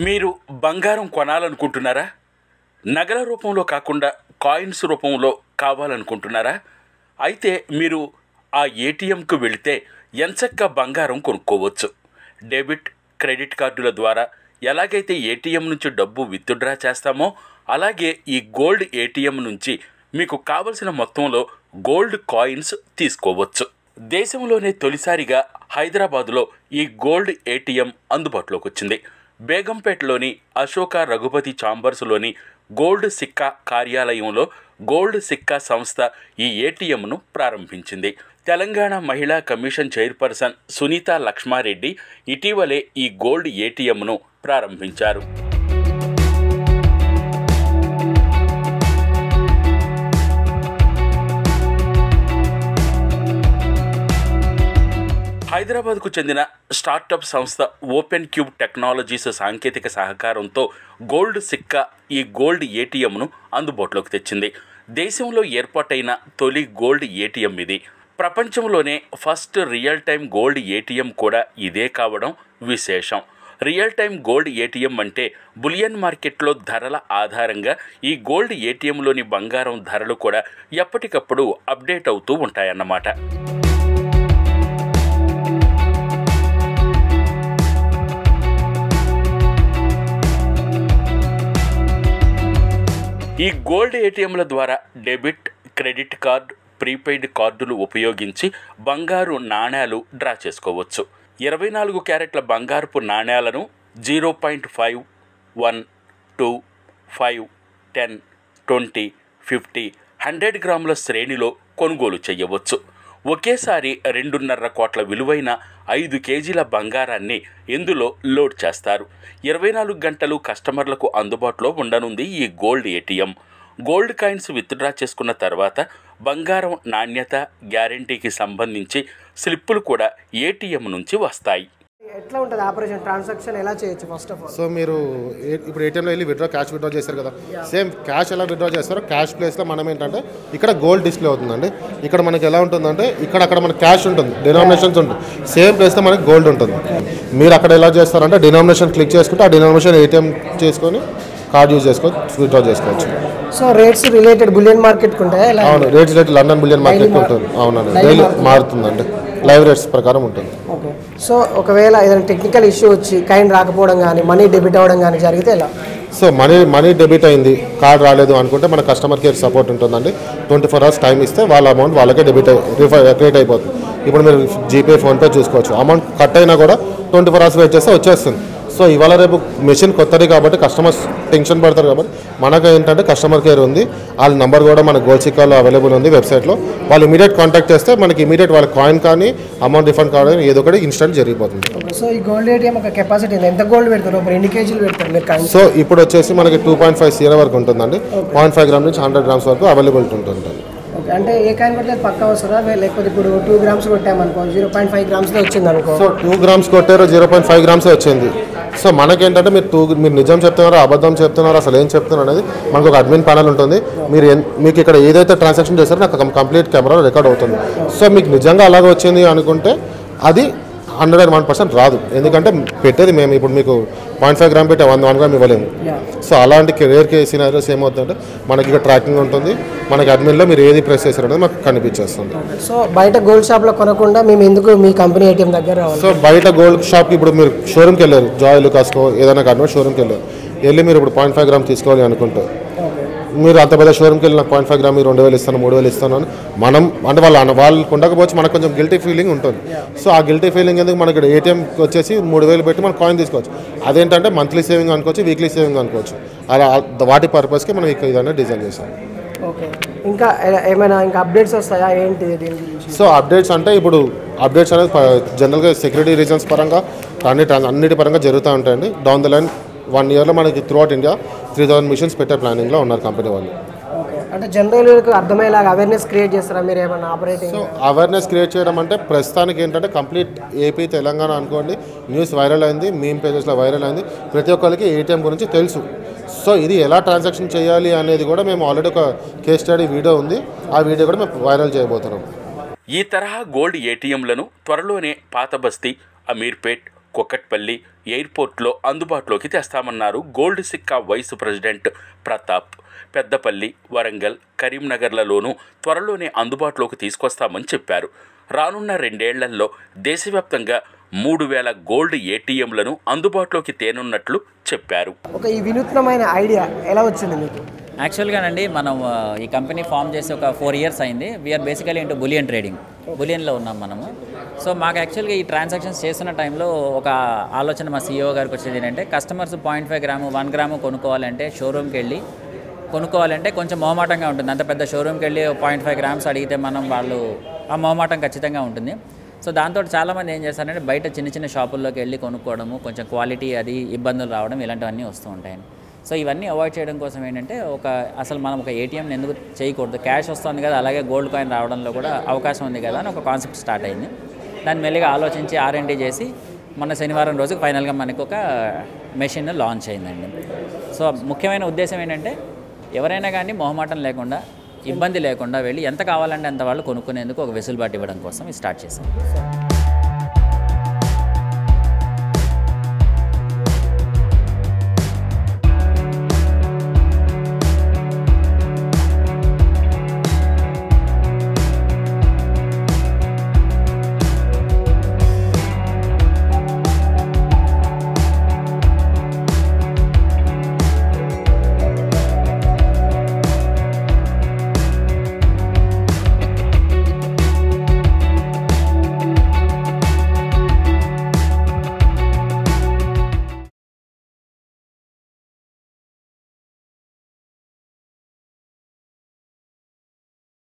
మీరు బంగారం కొనాలనుకుంటున్నారా నగల రూపంలో కాకుండా కాయిన్స్ రూపంలో కావాలనుకుంటున్నారా అయితే మీరు ఆ ఏటీఎంకు వెళితే ఎంచక్క బంగారం కొనుక్కోవచ్చు డెబిట్ క్రెడిట్ కార్డుల ద్వారా ఎలాగైతే ఏటీఎం నుంచి డబ్బు విత్డ్రా చేస్తామో అలాగే ఈ గోల్డ్ ఏటీఎం నుంచి మీకు కావలసిన మొత్తంలో గోల్డ్ కాయిన్స్ తీసుకోవచ్చు దేశంలోనే తొలిసారిగా హైదరాబాదులో ఈ గోల్డ్ ఏటీఎం అందుబాటులోకి వచ్చింది బేగంపేటలోని అశోక రఘుపతి ఛాంబర్స్లోని గోల్డ్ సిక్కా కార్యాలయంలో గోల్డ్ సిక్కా సంస్థ ఈ ఏటీఎంను ప్రారంభించింది తెలంగాణ మహిళా కమిషన్ చైర్పర్సన్ సునీత లక్ష్మారెడ్డి ఇటీవలే ఈ గోల్డ్ ఏటీఎంను ప్రారంభించారు హైదరాబాద్కు చెందిన స్టార్టప్ సంస్థ ఓపెన్ క్యూబ్ టెక్నాలజీస్ సాంకేతిక సహకారంతో గోల్డ్ సిక్కా ఈ గోల్డ్ ఏటీఎంను అందుబాటులోకి తెచ్చింది దేశంలో ఏర్పాటైన తొలి గోల్డ్ ఏటీఎం ఇది ప్రపంచంలోనే first real time gold ATM కూడా ఇదే కావడం విశేషం రియల్ టైం గోల్డ్ ఏటీఎం అంటే బులియన్ మార్కెట్లో ధరల ఆధారంగా ఈ గోల్డ్ ఏటీఎంలోని బంగారం ధరలు కూడా ఎప్పటికప్పుడు అప్డేట్ అవుతూ ఉంటాయన్నమాట ఈ గోల్డ్ ఏటీఎంల ద్వారా డెబిట్ క్రెడిట్ కార్డ్ ప్రీపెయిడ్ కార్డులు ఉపయోగించి బంగారు నాణేలు డ్రా చేసుకోవచ్చు ఇరవై నాలుగు క్యారెట్ల బంగారపు నాణేలను zero point five one two five ten twenty fifty hundred గ్రాముల శ్రేణిలో కొనుగోలు చేయవచ్చు ఒకేసారి రెండున్నర కోట్ల విలువైన ఐదు కేజీల బంగారాన్ని ఇందులో లోడ్ చేస్తారు ఇరవై నాలుగు గంటలు కస్టమర్లకు అందుబాటులో ఉండనుంది ఈ gold ATM gold coins withdraw చేసుకున్న తర్వాత బంగారం నాణ్యత గ్యారంటీకి సంబంధించి స్లిప్పులు కూడా ఏటీఎం నుంచి వస్తాయి ఎట్లా ఉంటుంది ఆపరేషన్ ట్రాన్సాక్షన్ ఎలా చేయొచ్చు ఫస్ట్ ఆఫ్ ఆల్ సో మీరు ఏ- ఇప్పుడు ఏటీఎంలో వెళ్ళి విత్డ్రా క్యాష్ విత్డ్రా చేస్తారు కదా సేమ్ క్యాష్ ఎలా విత్డ్రా చేస్తారో క్యాష్ ప్లేస్లో మనం ఏంటంటే ఇక్కడ గోల్డ్ డిస్ప్లే అవుతుందండి ఇక్కడ మనకి ఎలా ఉంటుందంటే ఇక్కడ అక్కడ మనకి క్యాష్ ఉంటుంది డినామినేషన్స్ ఉంటుంది సేమ్ ప్లేస్లో మనకి గోల్డ్ ఉంటుంది మీరు అక్కడ ఎలా చేస్తారంటే డినామినేషన్ క్లిక్ చేసుకుంటే ఆ డినామినేషన్ ఏటీఎం చేసుకొని కార్డ్ యూజ్ చేసుకొని విత్డ్రా చేసుకోవచ్చు so rates related bullion market ఉంటాయా ఎలా అవును rates rate London bullion market ఉంటుంది అవునండి డైలీ మారుతుందండి లైవ్ రేట్స్ ప్రకారం ఉంటుంది ఓకే సో ఒకవేళ ఏదైనా టెక్నికల్ ఇష్యూ వచ్చి కైన్ రాకపోవడం కానీ మనీ డెబిట్ అవ్వడం కానీ జరిగితే ఎలా సో మనీ మనీ డెబిట్ అయింది కార్డ్ రాలేదు అనుకుంటే మన కస్టమర్ కేర్ సపోర్ట్ ఉంటుందండి ట్వంటీ ఫోర్ అవర్స్ టైం ఇస్తే వాళ్ళ అమౌంట్ వాళ్ళకే డెబిట్ రిఫై క్రియేట్ అయిపోతుంది ఇప్పుడు మీరు జీపే ఫోన్పే చూసుకోవచ్చు అమౌంట్ కట్ అయినా కూడా ట్వంటీ ఫోర్ అవర్స్ వెయిట్ చేస్తే వచ్చేస్తుంది సో ఇవాళ రేపు మెషిన్ కొత్తది కాబట్టి కస్టమర్స్ టెన్షన్ పడతారు కాబట్టి మనకు ఏంటంటే కస్టమర్ కేర్ ఉంది వాళ్ళ నెంబర్ కూడా మన గోల్సికాలో అవైలబుల్ ఉంది వెబ్సైట్లో వాళ్ళు ఇమీడియట్ కాంటాక్ట్ చేస్తే మనకి ఇమీడియట్ వాళ్ళ కాయిన్ కానీ అమౌంట్ రిఫండ్ కావడం ఏదో ఒకటి ఇన్స్టెంట్ జరిగిపోతుంది సో ఈ గోల్డ్ ఏటీఎం ఒక కెపాసిటీ ఎంత గోల్డ్ పెడతారు ఒక ఎన్ని కేజీలు పెడతారు మీరు కాయిన్ సో ఇప్పుడు వచ్చేసి మనకి టూ పాయింట్ ఫైవ్ సీరో వరకు ఉంటుందండి పాయింట్ ఫైవ్ గ్రామ్ నుంచి హండ్రెడ్ గ్రామ్స్ వరకు అవైలబిలిటీ ఉంటుంది ఓకే అంటే ఏ కాయిన్ కొడితే అది పక్కా వస్తుందా వే- లేకపోతే ఇప్పుడు టూ గ్రామ్స్ కొట్టామనుకో జీరో పాయింట్ ఫైవ్ గ్రామ్స్లో వచ్చింది అనుకో సో టూ గ్రామ్స్ కొట్టారు జీరో పాయింట్ ఫైవ్ గ్రామ్స్ వచ్చింది సో మనకేంటంటే మీరు టూ మీరు నిజం చెప్తున్నారో అబద్ధం చెప్తున్నారో అసలు ఏం చెప్తున్నారు అనేది మనకు ఒక అడ్మిన్ ప్యానల్ ఉంటుంది మీరు ఎన్- మీకు ఇక్కడ ఏదైతే ట్రాన్సాక్షన్ చేస్తారో నాకు కంప్లీట్ కెమెరాలో రికార్డ్ అవుతుంది సో మీకు నిజంగా అలాగ వచ్చింది అనుకుంటే అది హండ్రెడ్ అండ్ వన్ పర్సెంట్ రాదు ఎందుకంటే పెట్టేది మేము ఇప్పుడు మీకు పాయింట్ ఫైవ్ గ్రామ్ పెట్టి వన్ వన్ గ్రామ్ ఇవ్వలేము Yeah. సో అలాంటి కెరియర్ కేస్ సినారియోస్ ఏమవుతుందంటే మనకి ఇక్కడ ట్రాకింగ్ ఉంటుంది మనకి అడ్మిన్లో మీరు ఏది ప్రెస్ చేశారు అనేది మాకు కనిపించేస్తుంది సో బయట గోల్డ్ షాప్లో కొనకుండా మేము ఎందుకు మీ కంపెనీ ఏటీఎం దగ్గర రావాలి సో బయట గోల్డ్ షాప్కి ఇప్పుడు మీరు షోరూమ్కి వెళ్ళారు జాయిల్ కాస్కో ఏదైనా కారణం షోరూమ్కి వెళ్ళారు వెళ్ళి మీరు ఇప్పుడు పాయింట్ ఫైవ్ గ్రామ్ తీసుకోవాలి అనుకుంటే మీరు అంత పెద్ద షోరూమ్కి వెళ్ళి నాకు పాయింట్ ఫైవ్ గ్రామ్ మీరు రెండు వేలు ఇస్తాను మూడు వేలు ఇస్తాను అని మనం అంటే వాళ్ళు అన్న- వాళ్ళకి ఉండకపోవచ్చు మనకు కొంచెం గిల్టీ ఫీలింగ్ ఉంటుంది సో ఆ గిల్టీ ఫీలింగ్ ఎందుకు మనకి ఇక్కడ ఏటీఎంకి వచ్చేసి మూడు వేలు పెట్టి మనం కాయిన్ తీసుకోవచ్చు అదేంటంటే మంత్లీ సేవింగ్ అనుకోవచ్చు వీక్లీ సేవింగ్ అనుకోవచ్చు అలా వాటి పర్పస్కి మనం ఇక ఇదన్నీ డిజైన్ చేసాం ఓకే ఇంకా ఏ- ఏమైనా ఇంకా అప్డేట్స్ వస్తాయా ఏంటి దీని గురించి సో అప్డేట్స్ అంటే ఇప్పుడు అప్డేట్స్ అనేది ప- జనరల్గా సెక్యూరిటీ రీజన్స్ పరంగా అన్ని ట్రాన్స్ అన్నిటి పరంగా జరుగుతూ ఉంటాయండి డౌన్ ద లైన్ వన్ ఇయర్లో మనకి throughout India three thousand machines పెట్టే ప్లానింగ్లో ఉన్నారు కంపెనీ వాళ్ళు ఓకే అంటే జనరల్కి అర్థమయ్యేలాగా అవేర్నెస్ క్రియేట్ చేస్తారా మీరు ఏమైనా ఆపరేటింగ్ సో అవేర్నెస్ క్రియేట్ చేయడం అంటే ప్రస్తుతానికి ఏంటంటే కంప్లీట్ ఏపీ తెలంగాణ అనుకోండి న్యూస్ వైరల్ అయింది మీమ్ పేజెస్లో వైరల్ అయింది ప్రతి ఒక్కరికి ఏటీఎం గురించి తెలుసు సో ఇది ఎలా ట్రాన్సాక్షన్ చేయాలి అనేది కూడా మేము ఆల్రెడీ ఒక కేస్ స్టడీ వీడియో ఉంది ఆ వీడియో కూడా మేము వైరల్ చేయబోతున్నాం ఈ తరహా గోల్డ్ ఏటీఎంలను త్వరలోనే పాత బస్తీ అమీర్పేట్ కుక్కట్పల్లి ఎయిర్పోర్ట్లో అందుబాటులోకి తెస్తామన్నారు gold Sikka vice president Pratap Peddapalli Warangal కరీంనగర్లలోనూ త్వరలోనే అందుబాటులోకి తీసుకొస్తామని చెప్పారు రానున్న రెండేళ్లలో దేశవ్యాప్తంగా మూడు వేల గోల్డ్ ఏటీఎంలను అందుబాటులోకి తేనున్నట్లు చెప్పారు ఒక ఈ వినూత్నమైన ఐడియా ఎలా వచ్చింది మీకు యాక్చువల్గానండి మనం ఆ, ఈ కంపెనీ ఫామ్ చేసి ఒక ఫోర్ ఇయర్స్ అయింది we are basically into bullion trading బులియన్లో ఉన్నాం మనము సో మాకు యాక్చువల్గా ఈ ట్రాన్సాక్షన్స్ చేస్తున్న టైంలో ఒక ఆలోచన మా సీఈఓ గారికి వచ్చేది ఏంటంటే customers point five gram one gram కొనుక్కోవాలంటే షోరూమ్కి వెళ్ళి కొనుక్కోవాలంటే కొంచెం మొహమాటంగా ఉంటుంది అంత పెద్ద షోరూమ్కి వెళ్ళి పాయింట్ ఫైవ్ గ్రామ్స్ అడిగితే మనం వాళ్ళు ఆ మొహమాటం ఖచ్చితంగా ఉంటుంది సో దాంతో చాలామంది ఏం చేస్తారంటే బయట చిన్న చిన్న షాపుల్లోకి వెళ్ళి కొనుక్కోవడము కొంచెం క్వాలిటీ అది ఇబ్బందులు రావడం ఇలాంటివన్నీ వస్తూ ఉంటాయి సో ఇవన్నీ అవాయిడ్ చేయడం కోసం ఏంటంటే ఒక అసలు మనం ఒక ఏటీఎంని ఎందుకు చేయకూడదు క్యాష్ వస్తుంది కదా అలాగే గోల్డ్ కాయిన్ రావడంలో కూడా అవకాశం ఉంది కదా అని ఒక కాన్సెప్ట్ స్టార్ట్ అయింది దాన్ని మెల్లిగా ఆలోచించి ఆర్ఎండి చేసి మొన్న శనివారం రోజు ఫైనల్గా మనకు ఒక మెషిన్ లాంచ్ అయిందండి సో ముఖ్యమైన ఉద్దేశం ఏంటంటే ఎవరైనా కానీ మొహమాటం లేకుండా ఇబ్బంది లేకుండా వెళ్ళి ఎంత కావాలంటే అంత వాళ్ళు కొనుక్కునేందుకు ఒక వెసులుబాటు ఇవ్వడం కోసం ఇది స్టార్ట్ చేశాం